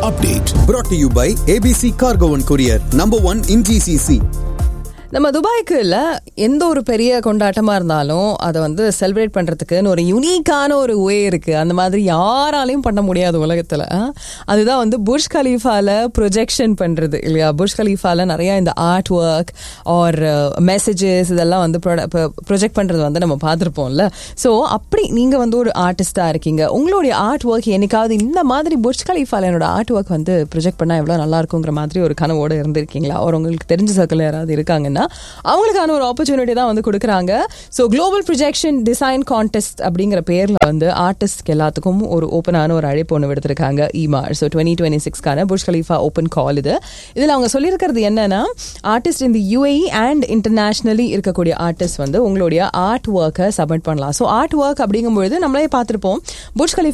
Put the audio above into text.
update. brought to you by ABC Cargo and Courier, number one in GCC. நம்ம துபாய்க்கு இல்ல எந்த ஒரு பெரிய கொண்டாட்டமா இருந்தாலும் அதை வந்து செலிப்ரேட் பண்றதுக்குன்னு ஒரு யுனிக்கான ஒரு வே இருக்கு அந்த மாதிரி யாராலையும் பண்ண முடியாது உலகத்துல ஆ? அதுதான் வந்து புர்ஜ் கலீஃபால ப்ரொஜெக்ஷன் பண்றது இல்லையா புர்ஜ் கலீஃபால நிறைய இந்த ஆர்ட் ஒர்க் ஆர் மெசேஜஸ் இதெல்லாம் வந்து ப்ரொஜெக்ட் பண்றது வந்து நம்ம பார்த்துருப்போம்ல ஸோ அப்படி நீங்க வந்து ஒரு ஆர்டிஸ்டா இருக்கீங்க உங்களுடைய ஆர்ட் ஒர்க் என்னைக்காவது இந்த மாதிரி புர்ஜ் கலீஃபால என்னோட ஆர்ட் ஒர்க் வந்து ப்ரொஜெக்ட் பண்ணா எவ்வளவு நல்லா இருக்குங்கிற மாதிரி ஒரு கனவோட இருந்திருக்கீங்களா ஒரு உங்களுக்கு தெரிஞ்ச சர்க்கிள் யாராவது இருக்காங்கன்னா அவங்களுக்கான ஒரு ஆப்பர்ச்சுனிட்டி தான் வந்து கொடுக்குறாங்க so global projection design contest அப்படிங்கிற பேர்ல வந்து ஆர்டிஸ்ட்க்கு எல்லாத்துக்கும் ஒரு ஓப்பனான ஒரு அழைப்பு ஒன்று விடுத்திருக்காங்க இமார் ஸோ டுவெண்ட்டி டுவெண்ட்டி சிக்ஸ்க்கான புஷ் கலீஃபா ஓப்பன் கால் இது இதில் அவங்க சொல்லியிருக்கிறது என்னன்னா ஆர்டிஸ்ட் இந்த யூஏஇ அண்ட் இன்டர்நேஷனலி இருக்கக்கூடிய ஆர்டிஸ்ட் வந்து உங்களுடைய ஆர்ட் ஒர்க்கை சப்மிட் பண்ணலாம் ஸோ ஆர்ட் ஒர்க் அப்படிங்கும்பொழுது நம்மளே பார்த்துருப்போம் புஷ் கலீஃபா